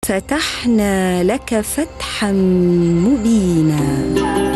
فتحنا لك فتحا مبينا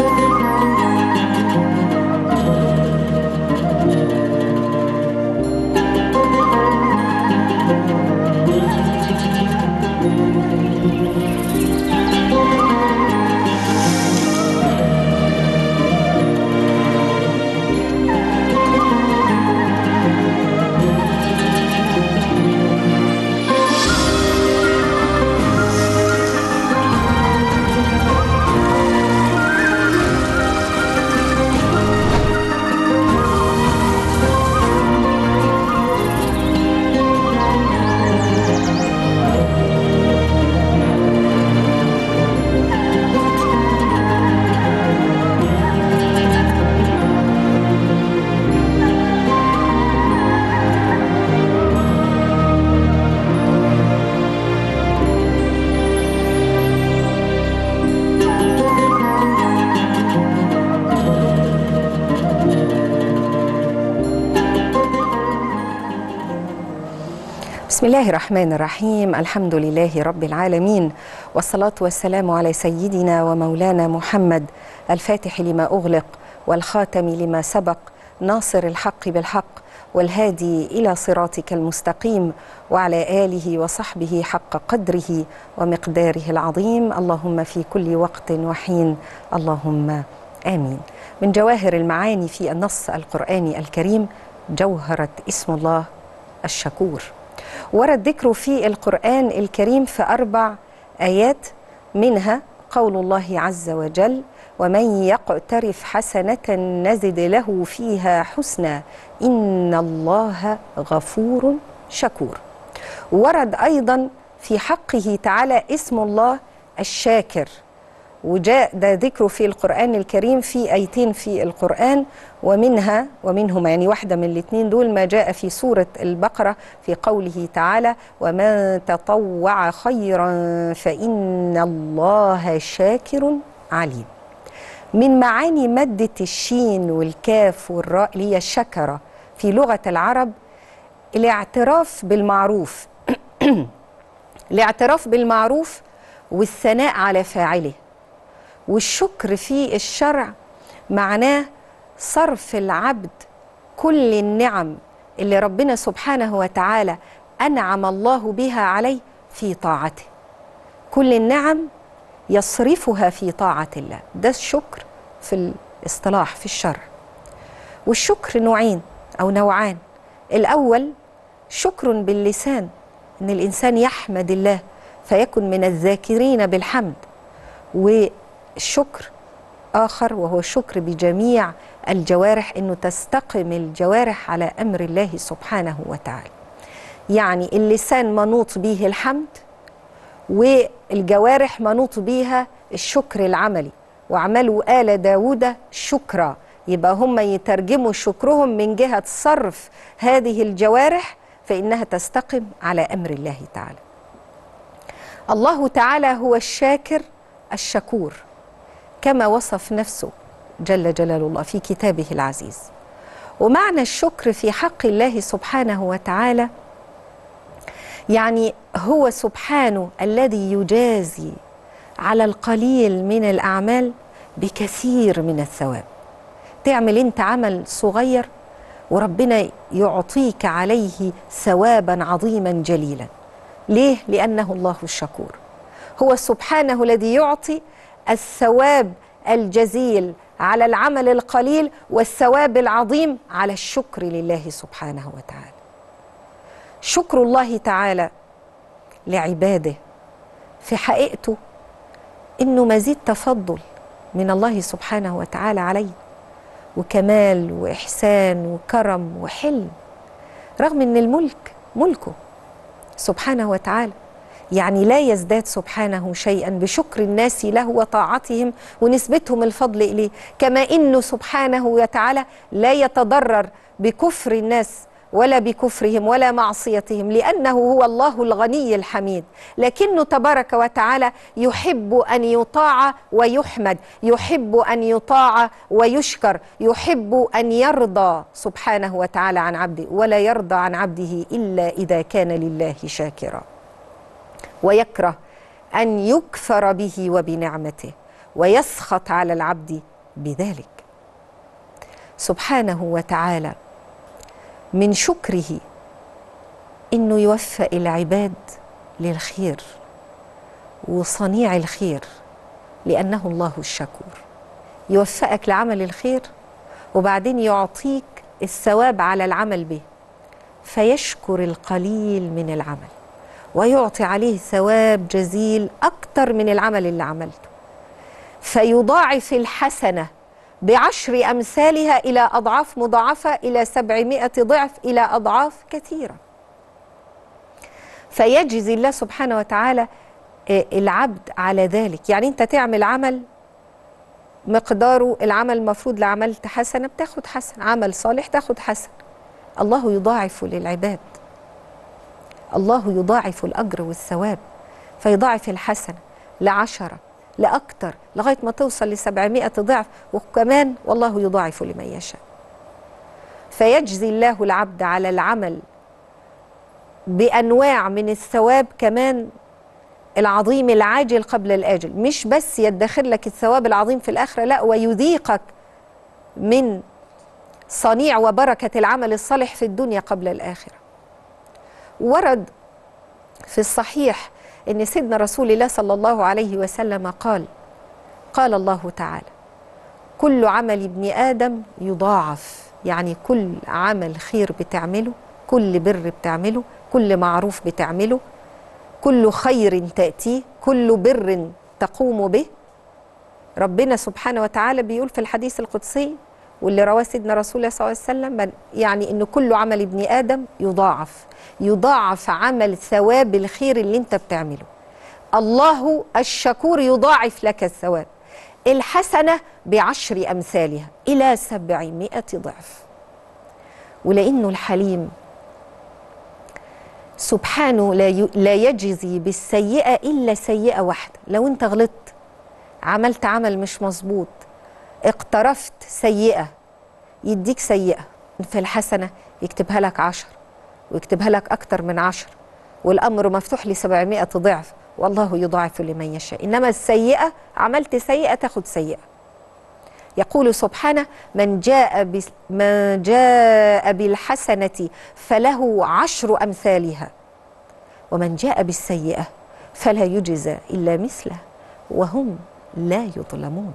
بسم الله الرحمن الرحيم الحمد لله رب العالمين والصلاة والسلام على سيدنا ومولانا محمد الفاتح لما أغلق والخاتم لما سبق ناصر الحق بالحق والهادي إلى صراطك المستقيم وعلى آله وصحبه حق قدره ومقداره العظيم اللهم في كل وقت وحين اللهم آمين من جواهر المعاني في النص القرآني الكريم جوهرة اسم الله الشكور ورد ذكره في القرآن الكريم في أربع آيات منها قول الله عز وجل ومن يقترف حسنة نزد له فيها حسنا إن الله غفور شكور ورد أيضا في حقه تعالى اسم الله الشاكر وجاء ده ذكره في القرآن الكريم في آيتين في القرآن ومنها ومنهما يعني واحدة من الاثنين دول ما جاء في سورة البقرة في قوله تعالى ومن تطوع خيرا فإن الله شاكر عليم من معاني مادة الشين والكاف والراء اللي هي الشكرة في لغة العرب الاعتراف بالمعروف الاعتراف بالمعروف والثناء على فاعله والشكر في الشرع معناه صرف العبد كل النعم اللي ربنا سبحانه وتعالى انعم الله بها عليه في طاعته كل النعم يصرفها في طاعه الله ده الشكر في الاصطلاح في الشرع والشكر نوعين او نوعان الاول شكر باللسان ان الانسان يحمد الله فيكن من الذاكرين بالحمد والشكر آخر وهو الشكر بجميع الجوارح أنه تستقم الجوارح على أمر الله سبحانه وتعالى يعني اللسان منوط به الحمد والجوارح منوط بها الشكر العملي واعملوا آل داود شكرا يبقى هم يترجموا شكرهم من جهة صرف هذه الجوارح فإنها تستقم على أمر الله تعالى الله تعالى هو الشاكر الشكور كما وصف نفسه جل جلال الله في كتابه العزيز ومعنى الشكر في حق الله سبحانه وتعالى يعني هو سبحانه الذي يجازي على القليل من الاعمال بكثير من الثواب تعمل انت عمل صغير وربنا يعطيك عليه ثوابا عظيما جليلا ليه لانه الله الشكور هو سبحانه الذي يعطي الثواب الجزيل على العمل القليل والثواب العظيم على الشكر لله سبحانه وتعالى شكر الله تعالى لعباده في حقيقته انه مزيد تفضل من الله سبحانه وتعالى عليه وكمال واحسان وكرم وحلم رغم ان الملك ملكه سبحانه وتعالى يعني لا يزداد سبحانه شيئا بشكر الناس له وطاعتهم ونسبتهم الفضل اليه كما انه سبحانه وتعالى لا يتضرر بكفر الناس ولا بكفرهم ولا معصيتهم لانه هو الله الغني الحميد لكنه تبارك وتعالى يحب ان يطاع ويحمد يحب ان يطاع ويشكر يحب ان يرضى سبحانه وتعالى عن عبده ولا يرضى عن عبده الا اذا كان لله شاكرا ويكره أن يكفر به وبنعمته ويسخط على العبد بذلك سبحانه وتعالى من شكره انه يوفق العباد للخير وصنيع الخير لانه الله الشكور يوفقك لعمل الخير وبعدين يعطيك الثواب على العمل به فيشكر القليل من العمل ويعطي عليه ثواب جزيل اكتر من العمل اللي عملته فيضاعف الحسنه بعشر امثالها الى اضعاف مضاعفه الى سبعمائه ضعف الى اضعاف كثيره فيجزي الله سبحانه وتعالى العبد على ذلك يعني انت تعمل عمل مقداره العمل المفروض لو عملت حسنه بتاخد حسن عمل صالح تاخد حسن الله يضاعف للعباد الله يضاعف الاجر والثواب فيضاعف الحسنه لعشره لاكثر لغايه ما توصل لسبعمائه ضعف وكمان والله يضاعف لمن يشاء فيجزي الله العبد على العمل بانواع من الثواب كمان العظيم العاجل قبل الاجل مش بس يدخر لك الثواب العظيم في الاخره لا ويذيقك من صنيع وبركه العمل الصالح في الدنيا قبل الاخره ورد في الصحيح ان سيدنا رسول الله صلى الله عليه وسلم قال قال الله تعالى كل عمل ابن ادم يضاعف يعني كل عمل خير بتعمله كل بر بتعمله كل معروف بتعمله كل خير تأتيه كل بر تقوم به ربنا سبحانه وتعالى بيقول في الحديث القدسي واللي رواه سيدنا رسول الله صلى الله عليه وسلم يعني ان كل عمل ابن ادم يضاعف يضاعف عمل ثواب الخير اللي انت بتعمله الله الشكور يضاعف لك الثواب الحسنة بعشر أمثالها إلى سبعمائة ضعف ولأنه الحليم سبحانه لا لا يجزي بالسيئة إلا سيئة واحدة لو أنت غلطت عملت عمل مش مظبوط اقترفت سيئة يديك سيئة في الحسنة يكتبها لك عشر ويكتبها لك أكتر من عشر والأمر مفتوح لسبعمائة ضعف والله يضاعف لمن يشاء إنما السيئة عملت سيئة تاخد سيئة يقول سبحانه من جاء بس من جاء بالحسنة فله عشر أمثالها ومن جاء بالسيئة فلا يجزى إلا مثله وهم لا يظلمون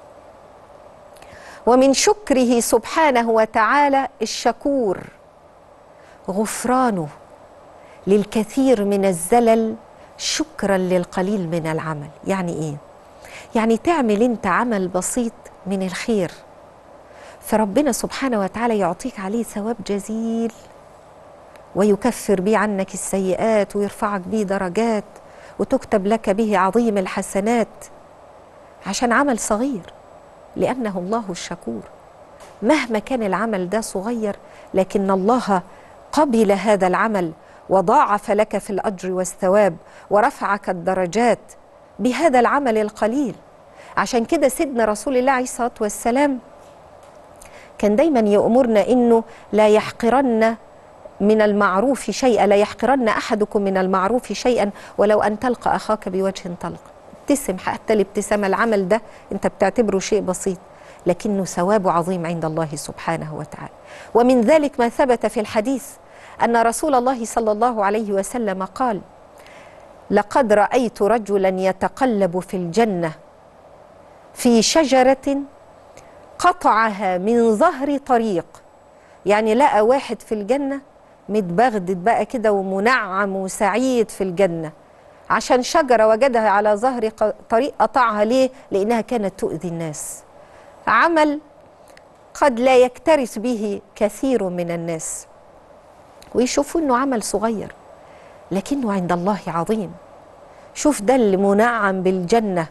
ومن شكره سبحانه وتعالى الشكور غفرانه للكثير من الزلل شكرا للقليل من العمل يعني ايه يعني تعمل انت عمل بسيط من الخير فربنا سبحانه وتعالى يعطيك عليه ثواب جزيل ويكفر به عنك السيئات ويرفعك به درجات وتكتب لك به عظيم الحسنات عشان عمل صغير لانه الله الشكور مهما كان العمل ده صغير لكن الله قبل هذا العمل وضاعف لك في الاجر والثواب ورفعك الدرجات بهذا العمل القليل عشان كده سيدنا رسول الله عليه الصلاه والسلام كان دايما يامرنا انه لا يحقرن من المعروف شيئا لا يحقرن احدكم من المعروف شيئا ولو ان تلقى اخاك بوجه طلق ابتسم حتى الابتسامه العمل ده انت بتعتبره شيء بسيط لكنه ثوابه عظيم عند الله سبحانه وتعالى ومن ذلك ما ثبت في الحديث ان رسول الله صلى الله عليه وسلم قال لقد رايت رجلا يتقلب في الجنه في شجره قطعها من ظهر طريق يعني لقى واحد في الجنه متبغدد بقى كده ومنعم وسعيد في الجنه عشان شجره وجدها على ظهر طريق قطعها ليه لانها كانت تؤذي الناس عمل قد لا يكترث به كثير من الناس ويشوفوا انه عمل صغير لكنه عند الله عظيم شوف ده اللي منعم بالجنه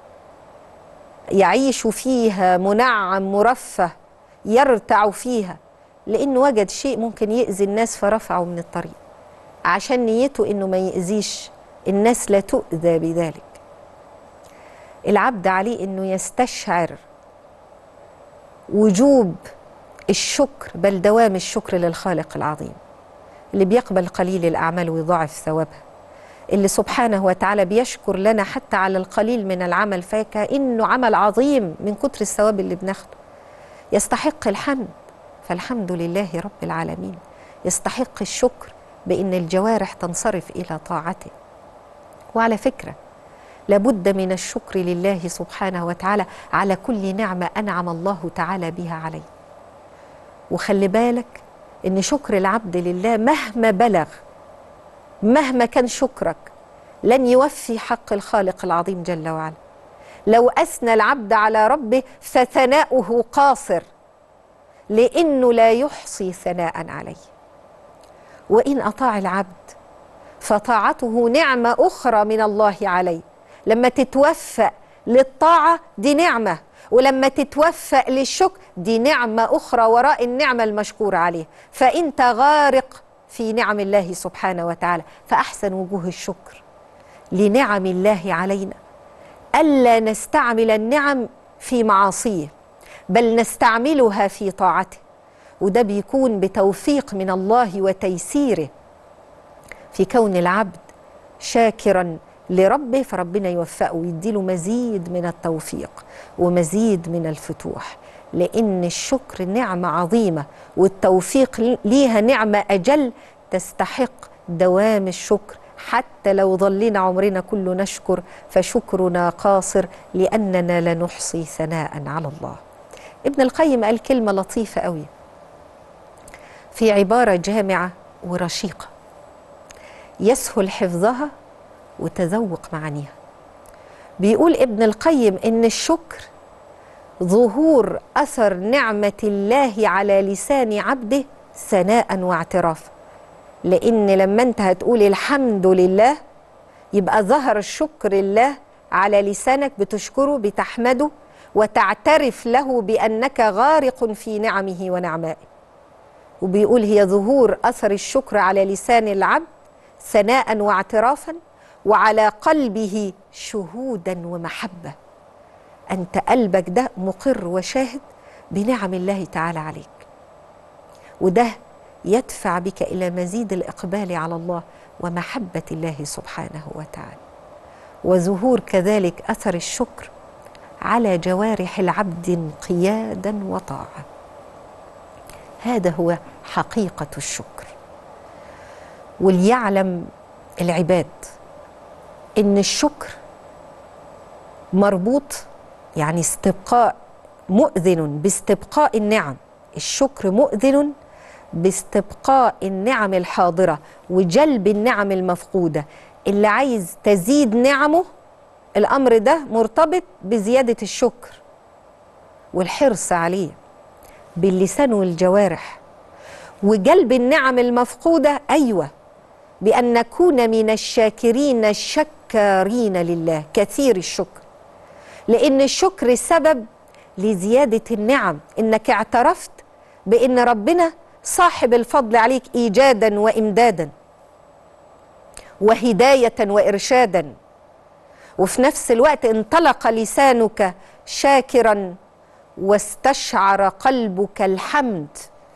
يعيش فيها منعم مرفه يرتع فيها لانه وجد شيء ممكن يؤذي الناس فرفعه من الطريق عشان نيته انه ما يأذيش الناس لا تؤذى بذلك العبد عليه انه يستشعر وجوب الشكر بل دوام الشكر للخالق العظيم اللي بيقبل قليل الاعمال ويضاعف ثوابها اللي سبحانه وتعالى بيشكر لنا حتى على القليل من العمل فكأنه عمل عظيم من كتر الثواب اللي بناخده يستحق الحمد فالحمد لله رب العالمين يستحق الشكر بأن الجوارح تنصرف إلى طاعته وعلى فكرة لابد من الشكر لله سبحانه وتعالى على كل نعمة أنعم الله تعالى بها عليه وخلي بالك ان شكر العبد لله مهما بلغ مهما كان شكرك لن يوفي حق الخالق العظيم جل وعلا لو اثنى العبد على ربه فثناؤه قاصر لانه لا يحصي ثناء عليه وان اطاع العبد فطاعته نعمه اخرى من الله عليه لما تتوفق للطاعه دي نعمه ولما تتوفق للشكر دي نعمة أخرى وراء النعمة المشكورة عليه فأنت غارق في نعم الله سبحانه وتعالى فأحسن وجوه الشكر لنعم الله علينا ألا نستعمل النعم في معاصيه بل نستعملها في طاعته وده بيكون بتوفيق من الله وتيسيره في كون العبد شاكرا لربه فربنا يوفقه ويديله مزيد من التوفيق ومزيد من الفتوح لأن الشكر نعمة عظيمة والتوفيق ليها نعمة أجل تستحق دوام الشكر حتى لو ظلنا عمرنا كله نشكر فشكرنا قاصر لأننا لا نحصي ثناء على الله ابن القيم قال كلمة لطيفة قوي في عبارة جامعة ورشيقة يسهل حفظها وتذوق معانيها بيقول ابن القيم ان الشكر ظهور اثر نعمه الله على لسان عبده ثناء واعترافا لان لما انت هتقول الحمد لله يبقى ظهر الشكر لله على لسانك بتشكره بتحمده وتعترف له بانك غارق في نعمه ونعمائه وبيقول هي ظهور اثر الشكر على لسان العبد ثناء واعترافا وعلى قلبه شهودا ومحبه انت قلبك ده مقر وشاهد بنعم الله تعالى عليك وده يدفع بك الى مزيد الاقبال على الله ومحبه الله سبحانه وتعالى وظهور كذلك اثر الشكر على جوارح العبد انقيادا وطاعه هذا هو حقيقه الشكر وليعلم العباد ان الشكر مربوط يعني استبقاء مؤذن باستبقاء النعم الشكر مؤذن باستبقاء النعم الحاضره وجلب النعم المفقوده اللي عايز تزيد نعمه الامر ده مرتبط بزياده الشكر والحرص عليه باللسان والجوارح وجلب النعم المفقوده ايوه بان نكون من الشاكرين الشكارين لله كثير الشكر لان الشكر سبب لزياده النعم انك اعترفت بان ربنا صاحب الفضل عليك ايجادا وامدادا وهدايه وارشادا وفي نفس الوقت انطلق لسانك شاكرا واستشعر قلبك الحمد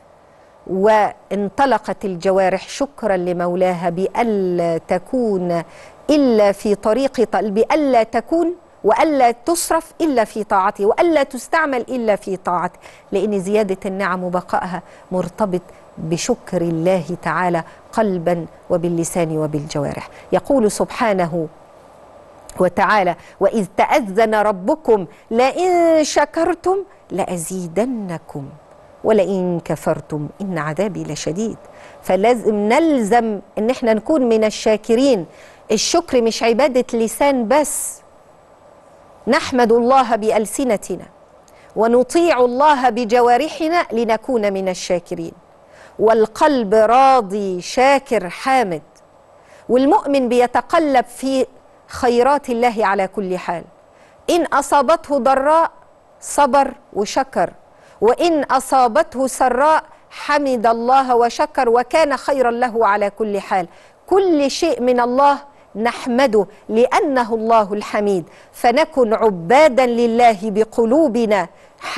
وانطلقت الجوارح شكرا لمولاها بألا تكون إلا في طريق بألا تكون وألا تصرف إلا في طاعته وألا تستعمل إلا في طاعته لأن زيادة النعم وبقائها مرتبط بشكر الله تعالى قلبا وباللسان وبالجوارح يقول سبحانه وتعالى وإذ تأذن ربكم لئن شكرتم لأزيدنكم ولئن كفرتم إن عذابي لشديد فلازم نلزم إن احنا نكون من الشاكرين الشكر مش عبادة لسان بس نحمد الله بألسنتنا ونطيع الله بجوارحنا لنكون من الشاكرين والقلب راضي شاكر حامد والمؤمن بيتقلب في خيرات الله على كل حال إن أصابته ضراء صبر وشكر وإن أصابته سراء حمد الله وشكر وكان خيرا له على كل حال كل شيء من الله نحمده لانه الله الحميد فنكن عبادا لله بقلوبنا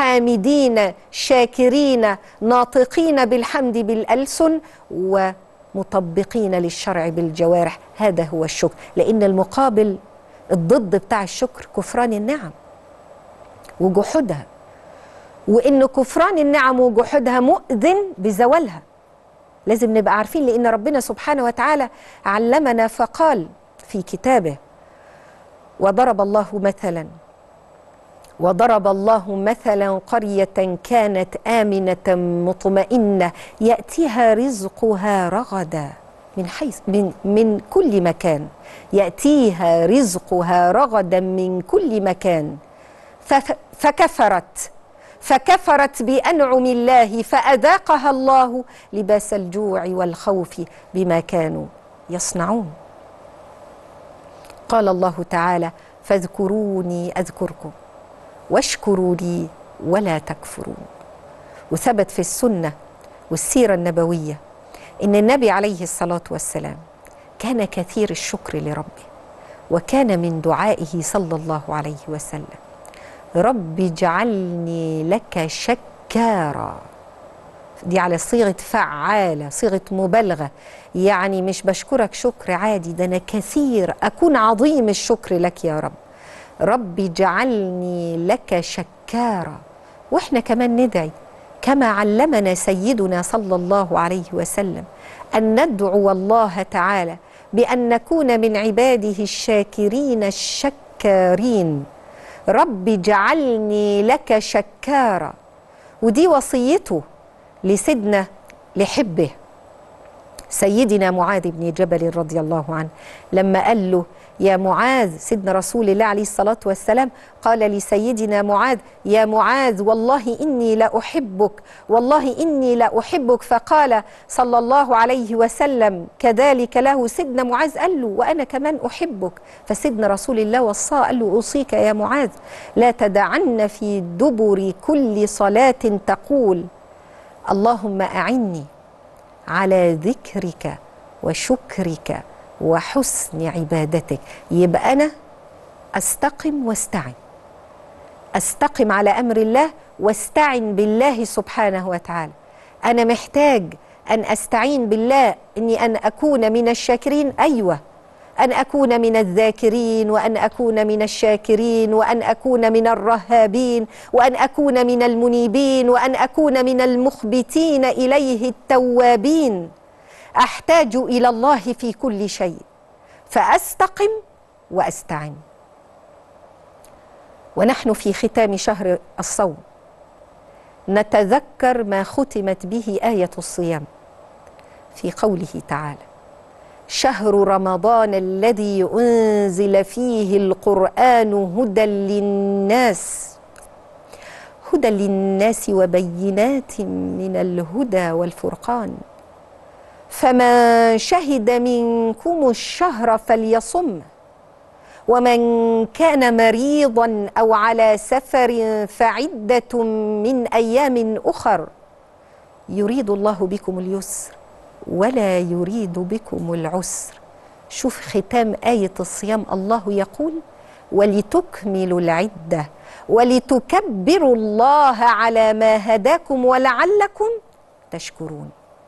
حامدين شاكرين ناطقين بالحمد بالالسن مطبقين للشرع بالجوارح هذا هو الشكر لأن المقابل الضد بتاع الشكر كفران النعم وجحودها وإن كفران النعم وجحودها مؤذن بزوالها لازم نبقى عارفين لأن ربنا سبحانه وتعالى علمنا فقال في كتابه وضرب الله مثلا وضرب الله مثلا قرية كانت آمنة مطمئنة يأتيها رزقها رغدا من حيث من من كل مكان يأتيها رزقها رغدا من كل مكان فف- فكفرت فكفرت بأنعم الله فأذاقها الله لباس الجوع والخوف بما كانوا يصنعون قال الله تعالى فاذكروني أذكركم واشكروا لي ولا تكفرون وثبت في السنة والسيرة النبوية إن النبي عليه الصلاة والسلام كان كثير الشكر لربه وكان من دعائه صلى الله عليه وسلم رب اجعلني لك شكارا دي على صيغة فعالة صيغة مبالغة يعني مش بشكرك شكر عادي ده أنا كثير أكون عظيم الشكر لك يا رب رب اجعلني لك شكارا واحنا كمان ندعي كما علمنا سيدنا صلى الله عليه وسلم ان ندعو الله تعالى بان نكون من عباده الشاكرين الشكارين رب اجعلني لك شكارا ودي وصيته لسيدنا لحبه سيدنا معاذ بن جبل رضي الله عنه لما قال له يا معاذ سيدنا رسول الله عليه الصلاة والسلام قال لسيدنا معاذ يا معاذ والله إني لأحبك والله إني لأحبك فقال صلى الله عليه وسلم كذلك له سيدنا معاذ قال له وأنا كمان أحبك فسيدنا رسول الله وصاه قال له أوصيك يا معاذ لا تدعن في دبر كل صلاة تقول اللهم أعني على ذكرك وشكرك وحسن عبادتك يبقى انا استقم واستعن استقم على امر الله واستعن بالله سبحانه وتعالى انا محتاج ان استعين بالله اني ان اكون من الشاكرين ايوه ان اكون من الذاكرين وان اكون من الشاكرين وان اكون من الرهابين وان اكون من المنيبين وان اكون من المخبتين اليه التوابين احتاج الى الله في كل شيء فاستقم واستعن ونحن في ختام شهر الصوم نتذكر ما ختمت به ايه الصيام في قوله تعالى شهر رمضان الذي انزل فيه القران هدى للناس هدى للناس وبينات من الهدى والفرقان فمن شهد منكم الشهر فليصم ومن كان مريضا او على سفر فعده من ايام اخر يريد الله بكم اليسر ولا يريد بكم العسر شوف ختام ايه الصيام الله يقول ولتكملوا العده ولتكبروا الله على ما هداكم ولعلكم تشكرون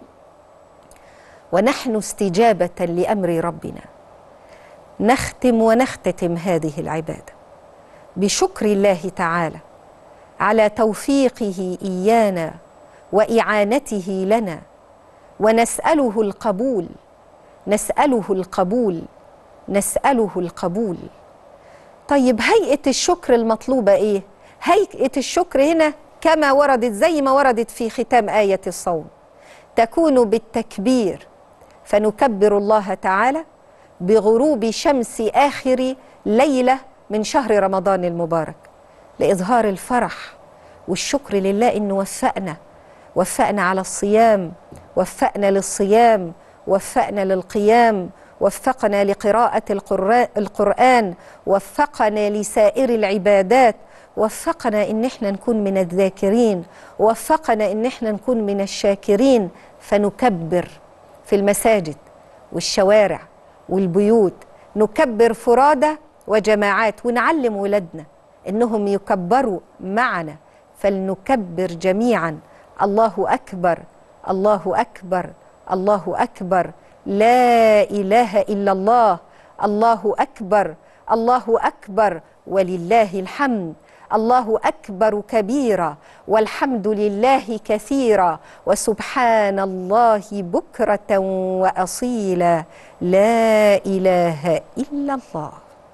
ونحن استجابه لامر ربنا نختم ونختتم هذه العباده بشكر الله تعالى على توفيقه ايانا واعانته لنا ونساله القبول نساله القبول نساله القبول طيب هيئه الشكر المطلوبه ايه هيئه الشكر هنا كما وردت زي ما وردت في ختام ايه الصوم تكون بالتكبير فنكبر الله تعالى بغروب شمس اخر ليله من شهر رمضان المبارك لاظهار الفرح والشكر لله انه وفقنا وفقنا على الصيام وفقنا للصيام وفقنا للقيام وفقنا لقراءه القران وفقنا لسائر العبادات وفقنا ان احنا نكون من الذاكرين وفقنا ان احنا نكون من الشاكرين فنكبر في المساجد والشوارع والبيوت نكبر فرادى وجماعات ونعلم ولادنا انهم يكبروا معنا فلنكبر جميعا الله اكبر الله اكبر الله اكبر لا اله الا الله الله اكبر الله اكبر ولله الحمد الله اكبر كبيرا والحمد لله كثيرا وسبحان الله بكره واصيلا لا اله الا الله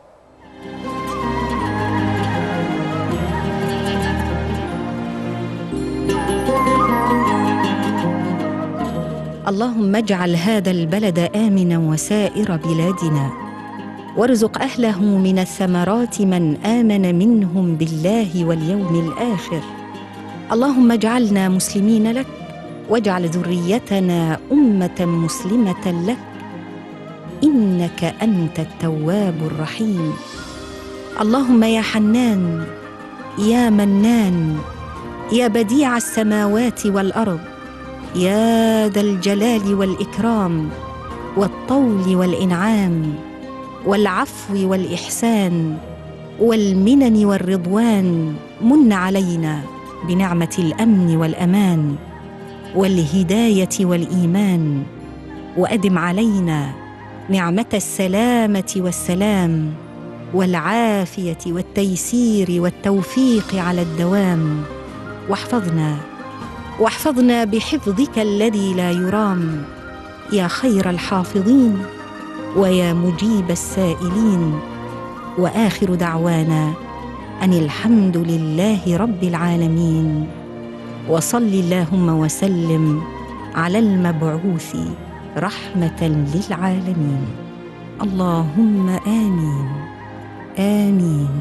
اللهم اجعل هذا البلد امنا وسائر بلادنا وارزق اهله من الثمرات من امن منهم بالله واليوم الاخر اللهم اجعلنا مسلمين لك واجعل ذريتنا امه مسلمه لك انك انت التواب الرحيم اللهم يا حنان يا منان يا بديع السماوات والارض يا ذا الجلال والاكرام والطول والانعام والعفو والاحسان والمنن والرضوان من علينا بنعمه الامن والامان والهدايه والايمان وادم علينا نعمه السلامه والسلام والعافيه والتيسير والتوفيق على الدوام واحفظنا واحفظنا بحفظك الذي لا يرام يا خير الحافظين ويا مجيب السائلين واخر دعوانا ان الحمد لله رب العالمين وصل اللهم وسلم على المبعوث رحمه للعالمين اللهم امين امين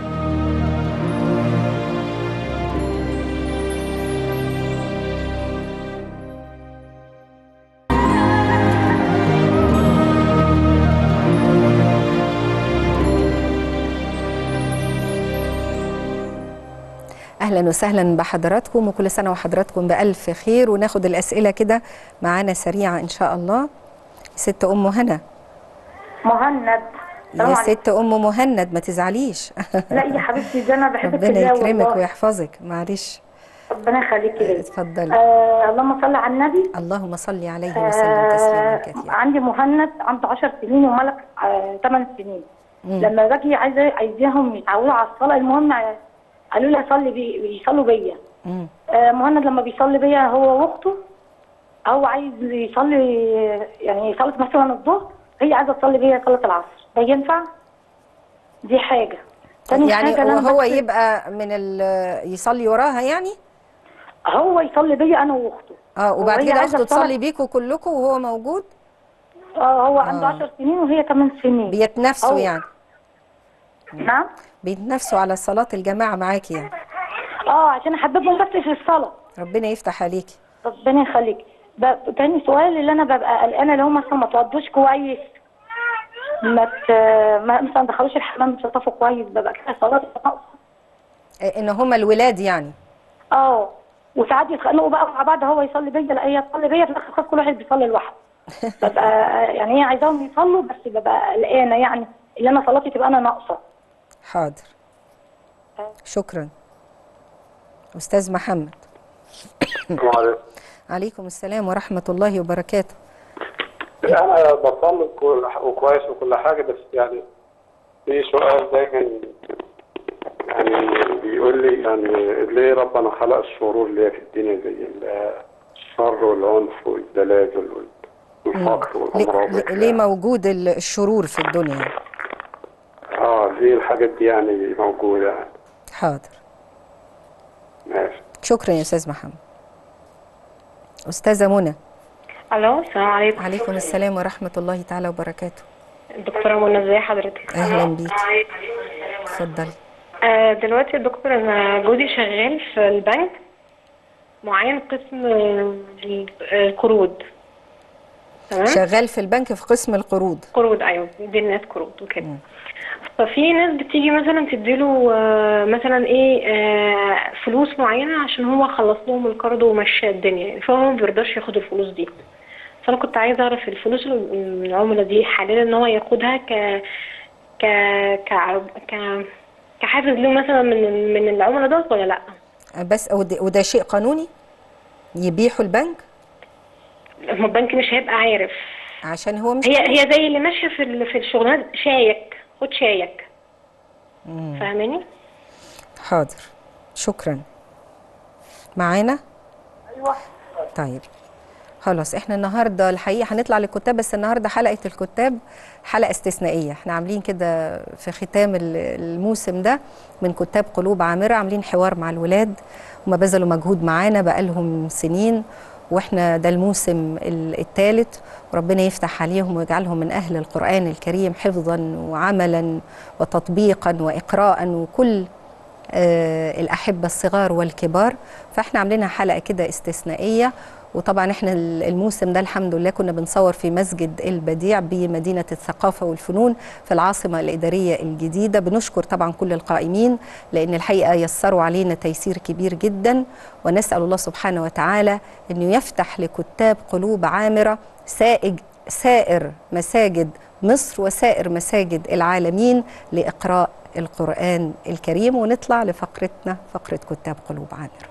اهلا وسهلا بحضراتكم وكل سنه وحضراتكم بالف خير وناخد الاسئله كده معانا سريعه ان شاء الله ست ام هنا مهند يا ست ام مهند ما تزعليش لا يا حبيبتي ده انا بحبك ربنا الله يكرمك والله. ويحفظك معلش ربنا يخليكي ليا اتفضلي آه اللهم صل على النبي اللهم صل عليه وسلم تسليما آه كثيرا عندي مهند عنده 10 سنين وملك آه 8 سنين مم. لما باجي عايزه عايزاهم يتعودوا على الصلاه المهم آه، قالوا لي اصلي بي يصلوا بيا مم. آه مهند لما بيصلي بيا هو واخته هو عايز يصلي يعني يصلي مثلا الظهر هي عايزه تصلي بيا صلاه العصر ده ينفع؟ دي حاجه تاني يعني حاجه إن أنا وهو بس- يبقى من ال يصلي وراها يعني هو يصلي بيا انا واخته اه وبعد وهي كده عايزة اخته تصلي- تصلي بيكوا كلكم وهو موجود اه هو عنده آه. 10 سنين وهي 8 سنين بيتنافسوا هو- يعني نعم بيتنافسوا على صلاة الجماعة معاكي يعني اه عشان احببهم بس في الصلاه ربنا يفتح عليكي ربنا يخليك ب- تاني سؤال اللي انا ببقى قلقانه لو مثلا ما توضوش كويس ما ت... ما مثلا ما دخلوش الحمام مش هيطفوا كويس ببقى كده صلاه ناقصه آه، ان هما الولاد يعني اه وساعات يتخانقوا بقى مع بعض هو يصلي بيا لا هي تصلي بيا في الاخر خلاص كل واحد بيصلي لوحده ببقى يعني هي عايزاهم يصلوا بس ببقى قلقانه يعني اللي انا صلاتي تبقى انا ناقصه حاضر شكرا استاذ محمد وعليكم. عليكم السلام ورحمة الله وبركاته انا بصلي كل وكويس وكل حاجه بس يعني في سؤال دايما يعني بيقول لي يعني ليه ربنا خلق الشرور اللي هي في الدنيا زي ال- الشر والعنف والزلازل وال- والفقر والامراض ليه, ليه موجود ال- الشرور في الدنيا يعني؟ اه ليه الحاجات دي يعني موجوده يعني حاضر ماشي شكرا يا استاذ محمد استاذة منى الو السلام عليكم عليكم السلام ورحمة الله تعالى وبركاته دكتوره منى ازي حضرتك اهلا بيكي اتفضلي آه دلوقتي يا دكتور انا جوزي شغال في البنك معين قسم آه، القروض تمام شغال في البنك في قسم القروض قروض ايوه بيدي الناس قروض وكده ففي ناس بتيجي مثلا تديله آه، مثلا ايه آه، فلوس معينه عشان هو خلص لهم القرض ومشى الدنيا يعني فهو ما بيرضاش ياخد الفلوس دي فانا كنت عايزه اعرف الفلوس من العمله دي حلال ان هو ياخدها ك ك ك ك كحافز له مثلا من من العملاء دوت ولا لا بس وده, وده شيء قانوني يبيحوا البنك هو البنك مش هيبقى عارف عشان هو مش هي هي زي اللي ماشيه في ال- في الشغلانات شايك خد شايك فاهماني حاضر شكرا معانا ايوه طيب خلاص احنا النهارده الحقيقه هنطلع للكتاب بس النهارده حلقه الكتاب حلقه استثنائيه احنا عاملين كده في ختام ال- الموسم ده من كتاب قلوب عامره عاملين حوار مع الولاد هما بذلوا مجهود معانا بقالهم سنين واحنا ده الموسم الثالث وربنا يفتح عليهم ويجعلهم من اهل القران الكريم حفظا وعملا وتطبيقا واقراء وكل آه، الأحبة الصغار والكبار فاحنا عاملينها حلقة كده استثنائية وطبعا احنا ال- الموسم ده الحمد لله كنا بنصور في مسجد البديع بمدينة الثقافة والفنون في العاصمة الإدارية الجديدة بنشكر طبعا كل القائمين لأن الحقيقة يسروا علينا تيسير كبير جدا ونسأل الله سبحانه وتعالى أنه يفتح لكتاب قلوب عامرة سائج سائر مساجد مصر وسائر مساجد العالمين لإقراء القرآن الكريم ونطلع لفقرتنا فقرة كتاب قلوب عامرة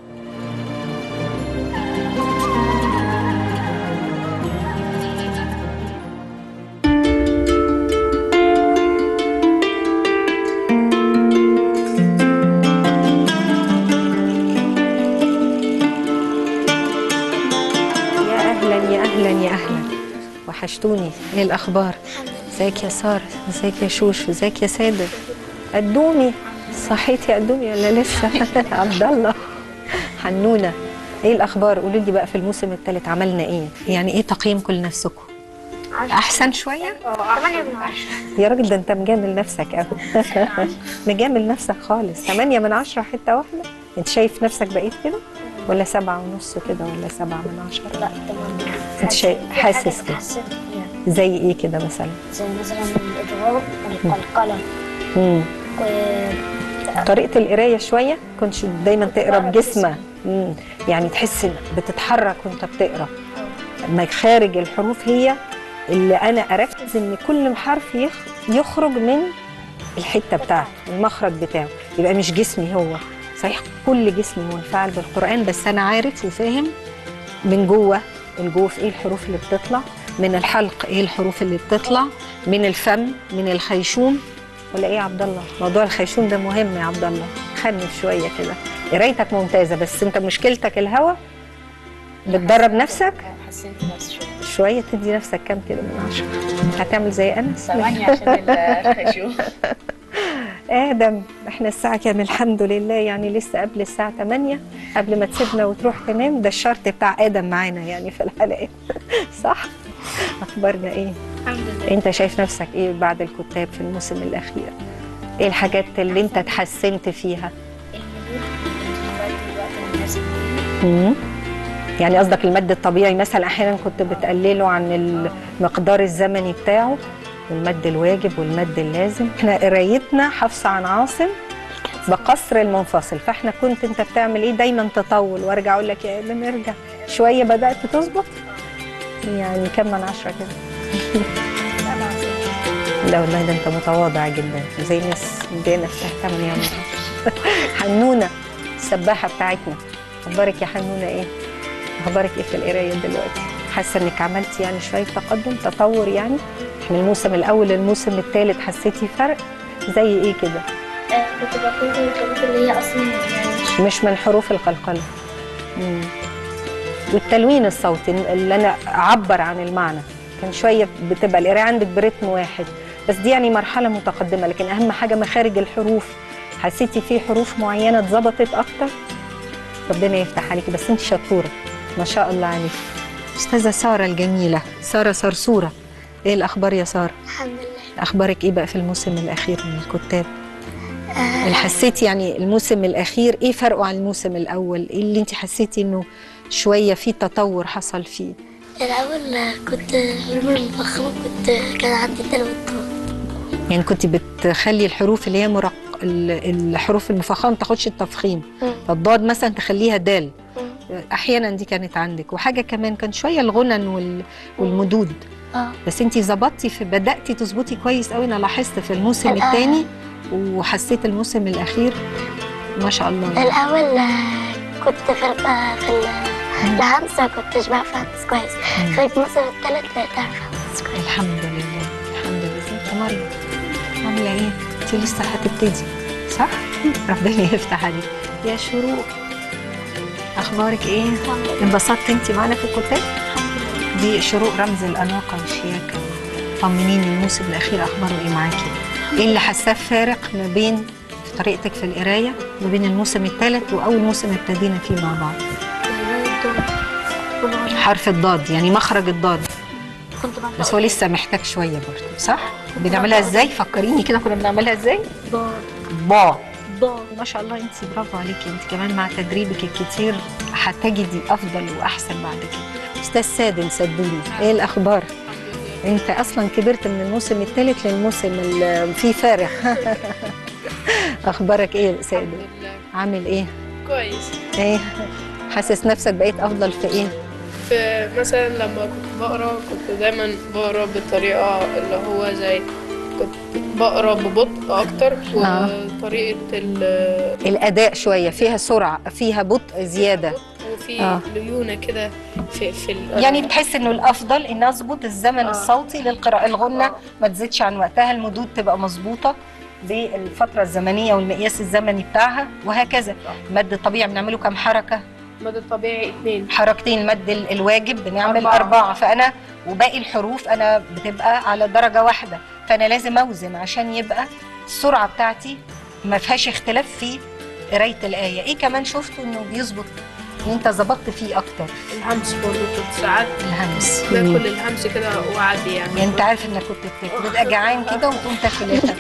يا أهلا يا أهلا يا أهلا وحشتوني إيه الأخبار؟ ازيك يا سارة ازيك يا شوش ازيك يا سادة قدومي صحيت يا قدومي ولا لسه عبد الله حنونة ايه الاخبار قولوا لي بقى في الموسم الثالث عملنا ايه يعني ايه تقييمكم لنفسكم احسن شويه 8 من 10 يا راجل ده انت مجامل نفسك قوي مجامل نفسك خالص 8 من 10 حته واحده انت شايف نفسك بقيت كده ولا سبعة ونص كده ولا سبعة من عشرة لا تمام انت شايف حاسس كده حسيت فيها زي ايه كده مثلا زي مثلا الإضراب والقلقلة مم. و طريقة القراية شوية كنتش دايما تقرا بجسمك مم. يعني تحس إنك بتتحرك وانت بتقرا مخارج الحروف هي اللي انا اركز ان كل حرف يخ- يخرج من الحته بتاعته المخرج بتاعه يبقى مش جسمي هو صحيح كل جسمي منفعل بالقران بس انا عارف وفاهم من جوه الجوف ايه الحروف اللي بتطلع من الحلق ايه الحروف اللي بتطلع من الفم من الخيشوم ولا ايه يا عبد الله موضوع الخيشوم ده مهم يا عبد الله خنف شويه كده قرايتك ممتازه بس انت مشكلتك الهوا بتدرب نفسك حسيت بس شوية شويه تدي نفسك كام كده من عشرة هتعمل زي انس ثمانية عشان الخشوم ادم احنا الساعه كام الحمد لله يعني لسه قبل الساعه 8 قبل ما تسيبنا وتروح تنام ده الشرط بتاع ادم معانا يعني في الحلقات صح اخبارنا ايه الحمد لله انت شايف نفسك ايه بعد الكتاب في الموسم الاخير ايه الحاجات اللي انت اتحسنت فيها المدود دلوقتي مناسب مم. يعني قصدك المد الطبيعي مثلا احيانا كنت بتقلله عن المقدار الزمني بتاعه والمد الواجب والمد اللازم احنا قرايتنا حفص عن عاصم بقصر المنفصل فاحنا كنت انت بتعمل ايه دايما تطول وارجع اقول لك يا ابن ارجع شويه بدات تظبط يعني كم من عشرة كده لا والله ده انت متواضع جدا زي الناس دي نفسها تعمل يعني حنونه السباحه بتاعتنا اخبارك يا حنونه ايه اخبارك ايه في القرايه دلوقتي حاسه انك عملتي يعني شويه تقدم تطور يعني من الموسم الاول للموسم الثالث حسيتي فرق زي ايه كده آه، كنت بكون الحروف اللي هي أصلا يعني مش مش من حروف القلقله مم. والتلوين الصوتي اللي انا اعبر عن المعنى كان شويه بتبقى القرايه عندك برتم واحد بس دي يعني مرحله متقدمه لكن اهم حاجه مخارج الحروف حسيتي في حروف معينه اتظبطت اكتر ربنا يفتح عليكي بس انت شطوره ما شاء الله عليك استاذه ساره الجميله ساره صرصوره ايه الاخبار يا ساره الحمد لله اخبارك ايه بقى في الموسم الاخير من الكتاب اللي حسيتي يعني الموسم الاخير ايه فرقه عن الموسم الاول ايه اللي انت حسيتي انه شويه في تطور حصل فيه الأول كنت الحروف المفخمة كنت كان عندي دل والطاء يعني كنت بتخلي الحروف اللي هي مرق... ال- الحروف المفخمه ما تاخدش التفخيم مم. فالضاد مثلا تخليها دال مم. احيانا دي كانت عندك وحاجه كمان كان شويه الغنن وال... والمدود اه بس انت ظبطتي في بداتي تظبطي كويس قوي انا لاحظت في الموسم الآن. الثاني وحسيت الموسم الاخير ما شاء الله الأول آه، كنت في ال- آه، في ال- الهمسة كنتش بعرف أهمس كويس خليت مثلا التالت بقيت أعرف أهمس كويس الحمد لله الحمد لله ازيك يا مريم عامله ايه انت لسه هتبتدي صح ربنا يفتح عليك يا شروق اخبارك ايه الحمد لله انبسطت انت معانا في الكتاب دي شروق رمز الاناقه والشياكه طمنيني الموسم الاخير اخباره ايه معاكي ايه اللي حاساه فارق ما بين في طريقتك في القرايه ما بين الموسم الثالث واول موسم ابتدينا فيه مع بعض والغنى. حرف الضاد يعني مخرج الضاد كنت بعرف بس هو لسه محتاج شويه برضه صح بنعملها ازاي فكريني كده كنا بنعملها ازاي ضاد با ضاد ما شاء الله انت برافو عليكي انت كمان مع تدريبك الكتير هتجدي افضل واحسن بعد كده استاذ سادن صدقوني ايه الاخبار انت اصلا كبرت من الموسم الثالث للموسم اللي فيه فارق اخبارك ايه يا سادن عامل ايه كويس ايه حاسس نفسك بقيت افضل في ايه في مثلا لما كنت بقرا كنت دايما بقرا بالطريقة اللي هو زي كنت بقرا ببطء أكتر آه. وطريقة ال الاداء شويه فيها سرعه فيها بطء زياده وفي آه. ليونة كده في في ال- يعني بتحس انه الافضل ان اظبط الزمن آه. الصوتي للقراءه الغنه آه. ما تزيدش عن وقتها المدود تبقى مظبوطه بالفتره الزمنيه والمقياس الزمني بتاعها وهكذا مد الطبيعي بنعمله كم حركه مدى الطبيعي اتنين حركتين مد ال- الواجب بنعمل أربعة. أربعة. أربعة فأنا وباقي الحروف أنا بتبقى على درجة واحدة فأنا لازم أوزن عشان يبقى السرعة بتاعتي ما فيهاش اختلاف في قراية الآية إيه كمان شفته إنه بيظبط إن أنت ظبطت فيه أكتر الهمس برضه كنت ساعات الهمس باكل الهمس كده وأعدي يعني يعني انت عارف انك كنت بتاكل بتبقى جعان كده وتقوم تاكل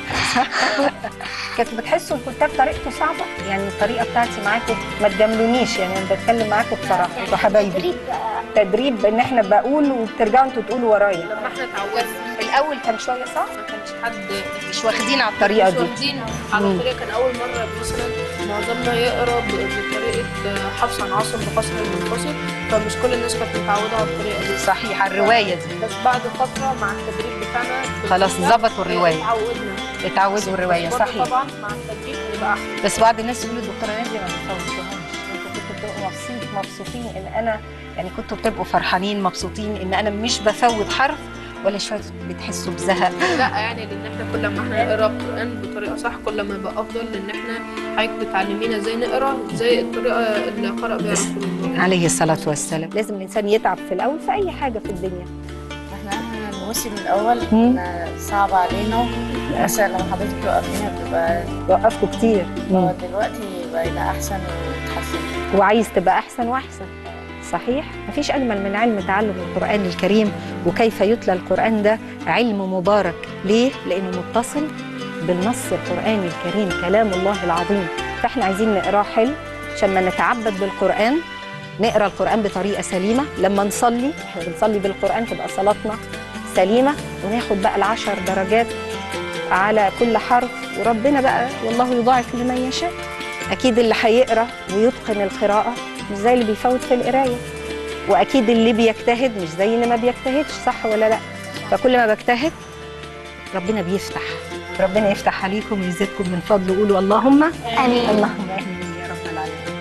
كانت بتحسوا الكتاب طريقته صعبه يعني الطريقه بتاعتي معاكم ما تجاملونيش يعني انا بتكلم معاكم بصراحه انتوا حبايبي تدريب تدريب ان احنا بقول وبترجعوا انتوا تقولوا ورايا لما احنا اتعودنا في الاول كان شويه صعب ما كانش حد مش واخدين على الطريقه مش دي واخدين على مم. الطريقه كان اول مره مثلا معظمنا يقرا ب- بطريقه حفص عن عاصم بقصر المنفصل فمش كل الناس كانت متعوده على الطريقه دي صحيح على الروايه دي بس بعد فتره مع التدريب بتاعنا في خلاص الكتاب، ظبطوا الروايه اتعودنا اتعودوا الروايه بس برضه صحيح طبعا مع التدريب بيبقى احسن بس بعض الناس يقولوا دكتوره ناديه ما بتفوتوهمش انتوا كنتوا بتبقوا مبسوط مبسوطين ان انا يعني كنتوا بتبقوا فرحانين مبسوطين ان انا مش بفوت حرف ولا شويه بتحسوا بزهق لا يعني لان احنا كل ما احنا نقرا القران بطريقه صح كل ما يبقى افضل لان احنا حضرتك بتعلمينا ازاي نقرا زي الطريقه اللي قرا بيها رسول الله عليه الصلاه والسلام لازم الانسان يتعب في الاول في اي حاجه في الدنيا احنا الموسم الاول مم. كنا صعب علينا مثلا لما حضرتك توقفينا بتبقى وقفكوا كتير هو دلوقتي بقينا احسن وتحسن وعايز تبقى احسن واحسن صحيح مفيش اجمل من علم تعلم القران الكريم وكيف يتلى القران ده علم مبارك ليه لانه متصل بالنص القراني الكريم كلام الله العظيم فاحنا عايزين نقراه حلو عشان ما نتعبد بالقران نقرا القران بطريقه سليمه لما نصلي احنا بنصلي بالقران تبقى صلاتنا سليمه وناخد بقى العشر درجات على كل حرف وربنا بقى والله يضاعف لمن يشاء اكيد اللي هيقرا ويتقن القراءه مش زي اللي بيفوت في القرايه واكيد اللي بيجتهد مش زي اللي ما بيجتهدش صح ولا لا فكل ما بجتهد ربنا بيفتح ربنا يفتح عليكم ويزيدكم من فضله قولوا اللهم امين اللهم امين يا رب العالمين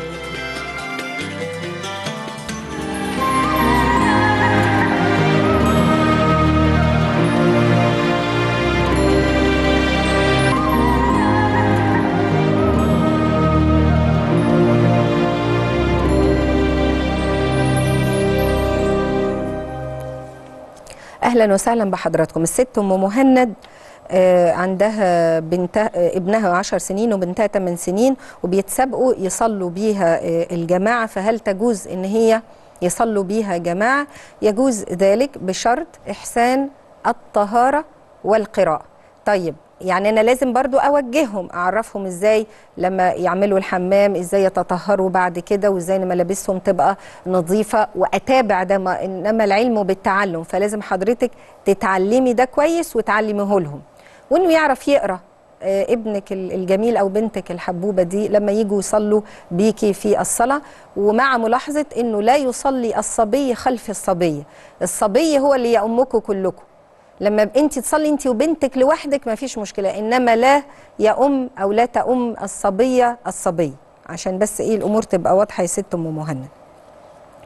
اهلا وسهلا بحضراتكم الست ام مهند آه، عندها بنتها آه، ابنها 10 سنين وبنتها 8 سنين وبيتسابقوا يصلوا بيها آه، الجماعه فهل تجوز ان هي يصلوا بيها جماعه يجوز ذلك بشرط احسان الطهاره والقراءه طيب يعني انا لازم برضو اوجههم اعرفهم ازاي لما يعملوا الحمام ازاي يتطهروا بعد كده وازاي إن ملابسهم تبقى نظيفه واتابع ده ما انما العلم بالتعلم فلازم حضرتك تتعلمي ده كويس وتعلميه لهم وانه يعرف يقرا آه، ابنك ال- الجميل او بنتك الحبوبه دي لما يجوا يصلوا بيكي في الصلاه ومع ملاحظه انه لا يصلي الصبي خلف الصبيه الصبي هو اللي يؤمكم كلكم لما انت تصلي انت وبنتك لوحدك ما فيش مشكله انما لا يؤم او لا تؤم الصبيه الصبي عشان بس ايه الامور تبقى واضحه يا ست ام مهند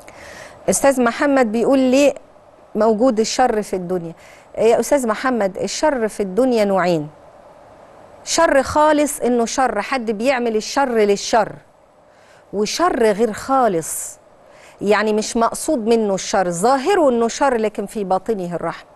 استاذ محمد بيقول لي موجود الشر في الدنيا يا استاذ محمد الشر في الدنيا نوعين شر خالص انه شر حد بيعمل الشر للشر وشر غير خالص يعني مش مقصود منه الشر ظاهره انه شر لكن في باطنه الرحمه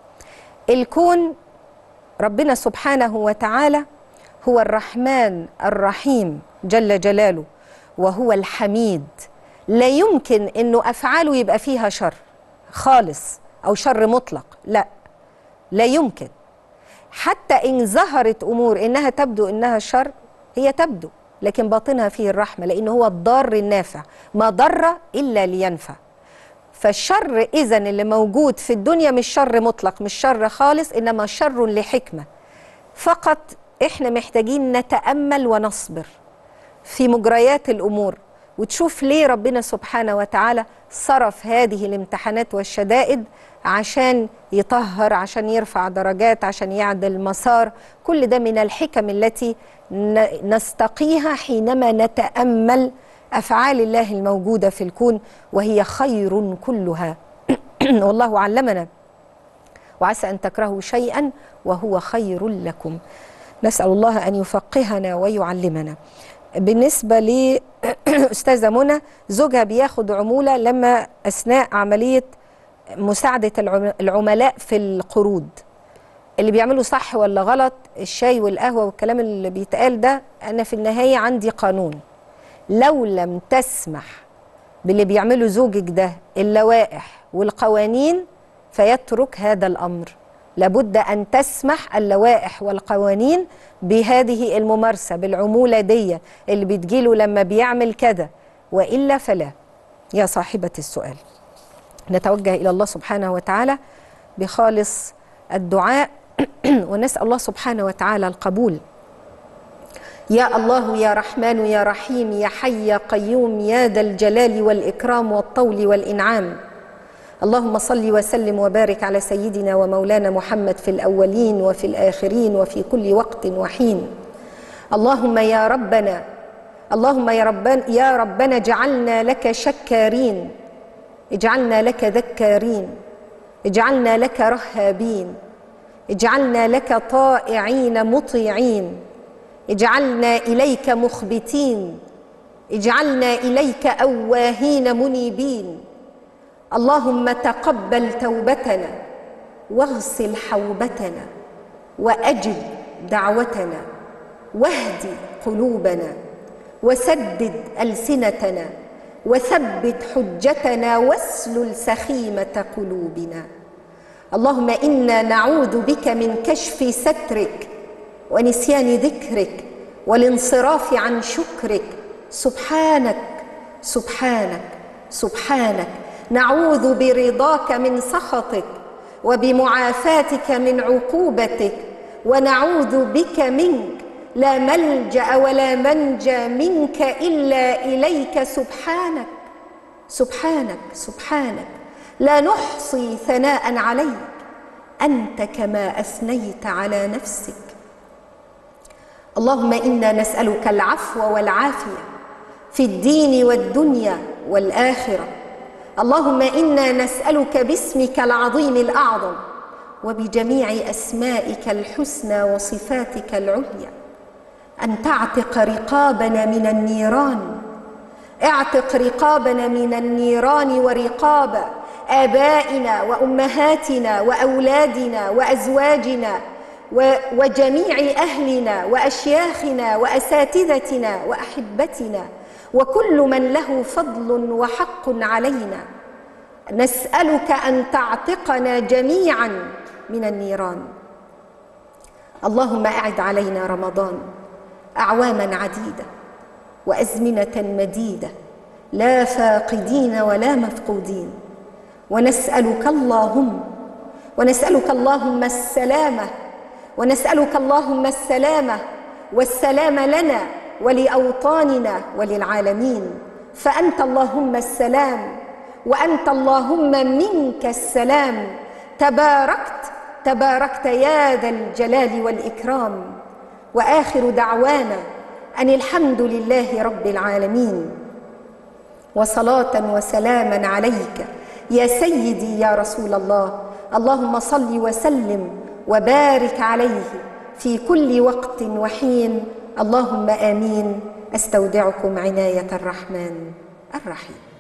الكون ربنا سبحانه وتعالى هو الرحمن الرحيم جل جلاله وهو الحميد لا يمكن انه افعاله يبقى فيها شر خالص او شر مطلق لا لا يمكن حتى ان ظهرت امور انها تبدو انها شر هي تبدو لكن باطنها فيه الرحمه لانه هو الضار النافع ما ضر الا لينفع فالشر اذا اللي موجود في الدنيا مش شر مطلق مش شر خالص انما شر لحكمه فقط احنا محتاجين نتامل ونصبر في مجريات الامور وتشوف ليه ربنا سبحانه وتعالى صرف هذه الامتحانات والشدائد عشان يطهر عشان يرفع درجات عشان يعدل مسار كل ده من الحكم التي نستقيها حينما نتامل افعال الله الموجوده في الكون وهي خير كلها والله علمنا وعسى ان تكرهوا شيئا وهو خير لكم نسال الله ان يفقهنا ويعلمنا بالنسبه لاستاذه منى زوجها بياخد عموله لما اثناء عمليه مساعده العملاء في القروض اللي بيعملوا صح ولا غلط الشاي والقهوه والكلام اللي بيتقال ده انا في النهايه عندي قانون لو لم تسمح باللي بيعمله زوجك ده اللوائح والقوانين فيترك هذا الامر لابد ان تسمح اللوائح والقوانين بهذه الممارسه بالعموله دي اللي بتجيله لما بيعمل كذا والا فلا يا صاحبه السؤال نتوجه الى الله سبحانه وتعالى بخالص الدعاء ونسال الله سبحانه وتعالى القبول يا الله يا رحمن يا رحيم يا حي يا قيوم يا ذا الجلال والاكرام والطول والانعام اللهم صل وسلم وبارك على سيدنا ومولانا محمد في الاولين وفي الاخرين وفي كل وقت وحين اللهم يا ربنا اللهم يا ربنا يا ربنا اجعلنا لك شكارين اجعلنا لك ذكارين اجعلنا لك رهابين اجعلنا لك طائعين مطيعين اجعلنا اليك مخبتين اجعلنا اليك اواهين منيبين اللهم تقبل توبتنا واغسل حوبتنا واجب دعوتنا واهد قلوبنا وسدد السنتنا وثبت حجتنا واسلل سخيمه قلوبنا اللهم انا نعوذ بك من كشف سترك ونسيان ذكرك والانصراف عن شكرك سبحانك سبحانك سبحانك نعوذ برضاك من سخطك وبمعافاتك من عقوبتك ونعوذ بك منك لا ملجا ولا منجا منك الا اليك سبحانك سبحانك سبحانك لا نحصي ثناء عليك انت كما اثنيت على نفسك اللهم انا نسالك العفو والعافيه في الدين والدنيا والاخره اللهم انا نسالك باسمك العظيم الاعظم وبجميع اسمائك الحسنى وصفاتك العليا ان تعتق رقابنا من النيران اعتق رقابنا من النيران ورقاب ابائنا وامهاتنا واولادنا وازواجنا وجميع اهلنا واشياخنا واساتذتنا واحبتنا وكل من له فضل وحق علينا نسالك ان تعتقنا جميعا من النيران اللهم اعد علينا رمضان اعواما عديده وازمنه مديده لا فاقدين ولا مفقودين ونسالك اللهم ونسالك اللهم السلامه ونسالك اللهم السلامه والسلام لنا ولاوطاننا وللعالمين فانت اللهم السلام وانت اللهم منك السلام تباركت تباركت يا ذا الجلال والاكرام واخر دعوانا ان الحمد لله رب العالمين وصلاة وسلاما عليك يا سيدي يا رسول الله اللهم صل وسلم وبارك عليه في كل وقت وحين اللهم امين استودعكم عنايه الرحمن الرحيم